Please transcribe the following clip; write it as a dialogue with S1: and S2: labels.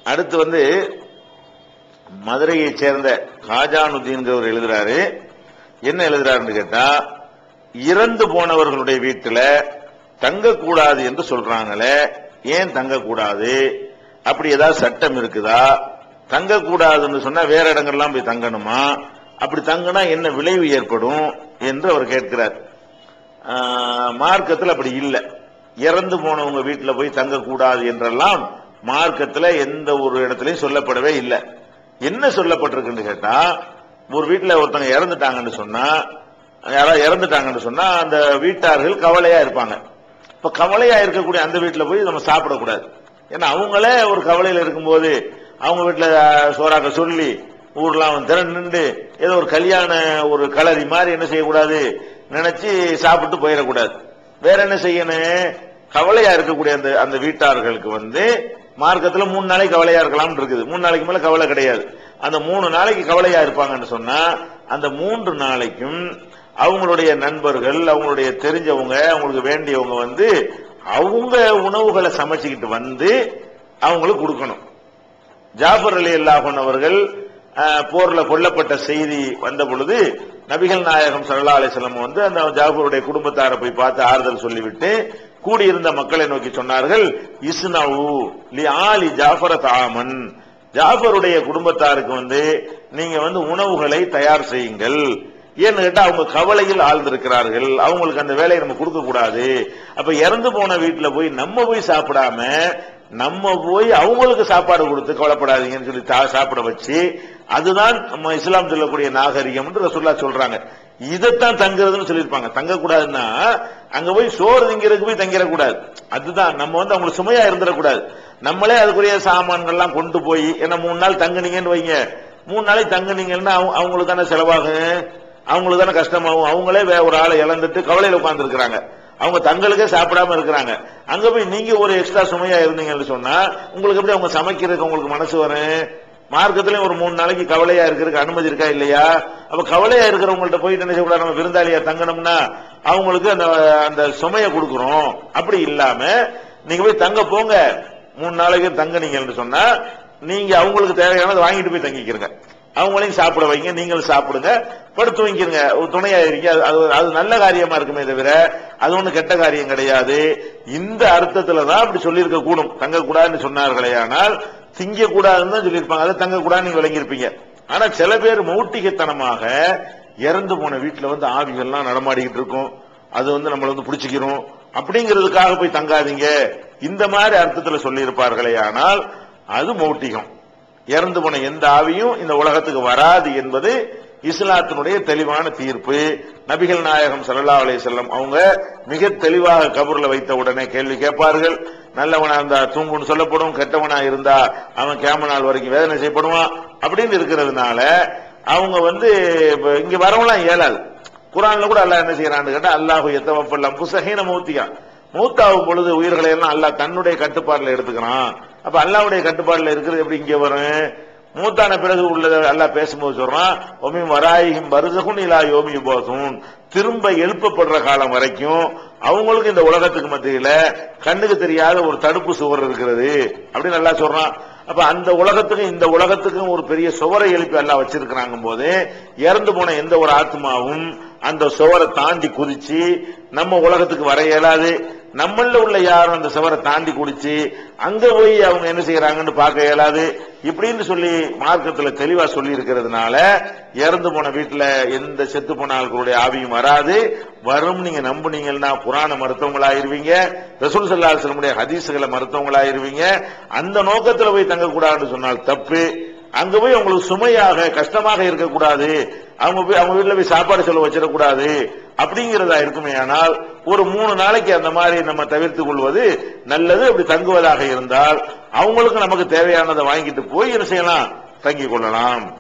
S1: அடுத்து வந்து மதுரையைச் சேர்ந்த காஜானுதீன்கிறவர் எழுதுறாரு என்ன எழுதுறாருன்னு கேட்டா இறந்து போனவர்களுடைய வீட்டுல தங்கக்கூடாது என்று சொல்றாங்களே ஏன் தங்கக்கூடாது அப்படி ஏதாவது சட்டம் இருக்குதா தங்கக்கூடாதுன்னு சொன்னா வேற இடங்கள்லாம் போய் தங்கணுமா அப்படி தங்கினா என்ன விளைவு ஏற்படும் என்று அவர் கேட்கிறார் ஆஹ், மார்க்கத்தில் அப்படி இல்லை இறந்து போனவங்க வீட்டுல போய் தங்கக்கூடாது என்றெல்லாம் மார்க்கத்தில் எந்த ஒரு இடத்துலயும் சொல்லப்படவே இல்லை என்ன சொல்லப்பட்டிருக்குன்னு கேட்டா ஒரு வீட்டுல ஒருத்தங்க இறந்துட்டாங்கன்னு சொன்னா யாராவது இறந்துட்டாங்கன்னு சொன்னா அந்த வீட்டார்கள் கவலையா இருப்பாங்க இப்ப கவலையா இருக்கக்கூடிய அந்த வீட்டுல போய் நம்ம சாப்பிடக்கூடாது ஏன்னா அவங்களே ஒரு கவலையில இருக்கும்போது அவங்க வீட்டுல அஹ், சோறாக்க சொல்லி ஊர்லாம் திறன் நின்று ஏதோ ஒரு கல்யாண ஒரு களரி மாதிரி என்ன செய்யக்கூடாது நினைச்சு சாப்பிட்டு போயிடக்கூடாது வேற என்ன செய்யணும் கவலையா இருக்கக்கூடிய அந்த அந்த வீட்டார்களுக்கு வந்து மார்க்கத்துல மூணு நாளைக்கு கவலையா இருக்கலாம்னு இருக்குது மூணு நாளைக்கு மேல கவலை கிடையாது அந்த மூணு நாளைக்கு கவலையா இருப்பாங்கன்னு சொன்னா அந்த மூன்று நாளைக்கும் அவங்களுடைய நண்பர்கள் அவங்களுடைய தெரிஞ்சவங்க அவங்களுக்கு வேண்டியவங்க வந்து அவங்க உணவுகளை சமைச்சுக்கிட்டு வந்து அவங்களுக்கு கொடுக்கணும் ஜாஃபர் அலி அல்லாஹன் அவர்கள் அஹ், போர்ல கொல்லப்பட்ட செய்தி வந்த பொழுது நபிகள் நாயகம் சல்லா அலிஸ்லம் வந்து அந்த ஜாஃபருடைய குடும்பத்தாரை போய் பார்த்து ஆறுதல் சொல்லிவிட்டு கூடியிருந்த மக்களை நோக்கி சொன்னார்கள் இஸ்னவு லி ஆலி ஜாஃபர தாமன் ஜாஃபருடைய குடும்பத்தாருக்கு வந்து நீங்க வந்து உணவுகளை தயார் செய்யுங்கள் ஏன்னு கேட்டா அவங்க கவலையில் ஆழ்ந்திருக்கிறார்கள் அவங்களுக்கு அந்த வேலையை நம்ம கொடுக்க கூடாது அப்ப இறந்து போன வீட்டுல போய் நம்ம போய் சாப்பிடாம நம்ம போய் அவங்களுக்கு சாப்பாடு கொடுத்து கவலைப்படாதீங்கன்னு சொல்லி தா- சாப்பிட வச்சு அதுதான் நம்ம இஸ்லாம் சொல்லக்கூடிய நாகரிகம் ரசுல்லா சொல்றாங்க இதைத்தான் தங்குறதுன்னு சொல்லியிருப்பாங்க தங்கக்கூடாதுன்னா அங்க போய் சோறு திங்கிறதுக்கு போய் தங்கிடக்கூடாது அதுதான் நம்ம வந்து அவங்களுக்கு சுமையா இருந்துடக்கூடாது நம்மளே அதுக்குரிய சாமான்கள்லாம் கொண்டு போய் ஏன்னா மூணு நாள் தங்குனீங்கன்னு வைங்க மூணு நாளைக்கு தங்குனீங்கன்னா அவங்க- அவங்களுக்கு தானே செலவாகும் அவங்களுக்கு தானே கஷ்டமாகும் அவங்களே வே- ஒரு ஆளை இழந்துட்டு கவலையில உட்கார்ந்து இருக்கிறாங்க அவங்க தங்களுக்கே சாப்பிடாம இருக்கிறாங்க அங்க போய் நீங்க ஒரு எக்ஸ்ட்ரா சுமையா இருந்தீங்கன்னு சொன்னா உங்களுக்கு எப்படி அவங்க சமைக்கிறதுக்கு உங்களுக்கு மனசு வரும் மார்க்கத்திலயும் ஒரு மூணு நாளைக்கு கவலையா இருக்கிறதுக்கு அனுமதி இருக்கா இல்லையா அப்ப கவலையா இருக்கிறவங்கள்ட்ட போயிட்டு என்ன செய்யக்கூடாது நம்ம விருந்தாளியா தங்கணும்னா அவங்களுக்கு அந்த அந்த சுமையை கொடுக்கிறோம் அப்படி இல்லாம நீங்க போய் தங்க போங்க மூணு நாளைக்கு தங்குனீங்கன்னு சொன்னா நீங்க அவங்களுக்கு தேவையானதை வாங்கிட்டு போய் தங்கிக்கிறங்க அவங்களையும் சாப்பிட வைங்க நீங்களும் சாப்பிடுங்க படுத்து வைக்கிறங்க ஒரு துணையா இருக்கீங்க அது- அது அது நல்ல காரியமா இருக்குமே தவிர அது ஒண்ணு கெட்ட காரியம் கிடையாது இந்த அர்த்தத்துல தான் அப்படி சொல்லியிருக்க கூடும் தங்கக்கூடாதுன்னு சொன்னார்களே ஆனால் திங்க கூடாதுன்னு தான் சொல்லியிருப்பாங்க அதை தங்கக்கூடாதுன்னு நீங்க விளங்கியிருப்பீங்க ஆனா சில பேர் மௌட்டிகத்தனமாக இறந்து போன வீட்டுல வந்து ஆவிகள்லாம் நடமாடிக்கிட்டு இருக்கும் அது வந்து நம்மள வந்து பிடிச்சிக்கிறோம் அப்படிங்கிறதுக்காக போய் தங்காதீங்க இந்த மாதிரி அர்த்தத்துல சொல்லியிருப்பார்களே ஆனால் அது மௌட்டிகம் இறந்து போன எந்த ஆவியும் இந்த உலகத்துக்கு வராது என்பது இஸ்லாத்தினுடைய தெளிவான தீர்ப்பு நபிகள் நாயகம் ஸல்லல்லாஹு அலைஹி வஸல்லம் அவங்க மிக தெளிவாக கபூர்ல வைத்த உடனே கேள்வி கேட்பார்கள் நல்லவனா இருந்தா தூங்குன்னு சொல்லப்படும் கெட்டவனா இருந்தா அவன் கேம நாள் வரைக்கும் வேதனை செய்யப்படுவான் அப்படின்னு இருக்கிறதுனால அவங்க வந்து இப்ப இங்க வரவெல்லாம் இயலாது குரான்ல கூட அல்லாஹ் என்ன செய்யறான்னு கேட்டா அல்லாஹு எத்தவப்பல்லாம் புசஹீன மௌத்தியா மூத்தாகும் பொழுது உயிர்களை எல்லாம் அல்லாஹ் தன்னுடைய கட்டுப்பாடுல எடுத்துக்கிறான் அப்ப அல்லாஹ்வுடைய கட்டுப்பாடுல இருக்கிறது எப்படி இங்க வரும் மூத்தான பிறகு உள்ளத அல்லாஹ் பேசும்போது சொல்றான் ஒமி வராயிகும் வருதகுன் இலா யோமி யுபாசுன் திரும்ப எழுப்பப்படுற காலம் வரைக்கும் அவங்களுக்கு இந்த உலகத்துக்கு மத்தியில கண்ணுக்கு தெரியாத ஒரு தடுப்பு சுவர் இருக்கிறது அப்படின்னு நல்லா சொல்றான் அப்ப அந்த உலகத்துக்கும் இந்த உலகத்துக்கும் ஒரு பெரிய சுவரை எழுப்பி எல்லாம் வச்சிருக்கிறாங்க போது இறந்து போன எந்த ஒரு ஆத்மாவும் அந்த சுவரை தாண்டி குதிச்சு நம்ம உலகத்துக்கு வர இயலாது நம்மள உள்ள யாரும் அந்த சுவரை தாண்டி குடிச்சு அங்க போய் அவங்க என்ன செய்யறாங்கன்னு பார்க்க இயலாது இப்படின்னு சொல்லி மார்க்கத்துல தெளிவா சொல்லி இருக்கிறதுனால இறந்து போன வீட்டுல எந்த செத்து போன ஆட்களுடைய ஆவியும் வராது வரும் நீங்க நம்புனீங்கன்னா புராண மருத்துவங்களாயிருவீங்க ரசூல் சல்லாஹனுடைய ஹதீசுகளை மருத்துவங்களாயிருவீங்க அந்த நோக்கத்துல போய் தங்கக்கூடாதுன்னு சொன்னால் தப்பு அங்க போய் அவங்களுக்கு சுமையாக கஷ்டமாக இருக்கக்கூடாது அவங்க போய் அவங்க வீட்டுல போய் சாப்பாடு செலவு வச்சிடக்கூடாது அப்படிங்கிறதா இருக்குமே ஆனால் ஒரு மூணு நாளைக்கு அந்த மாதிரி நம்ம தவிர்த்துக் கொள்வது நல்லது அப்படி தங்குவதாக இருந்தால் அவங்களுக்கு நமக்கு தேவையானதை வாங்கிட்டு போய் என்ன செய்யலாம் தங்கிக் கொள்ளலாம்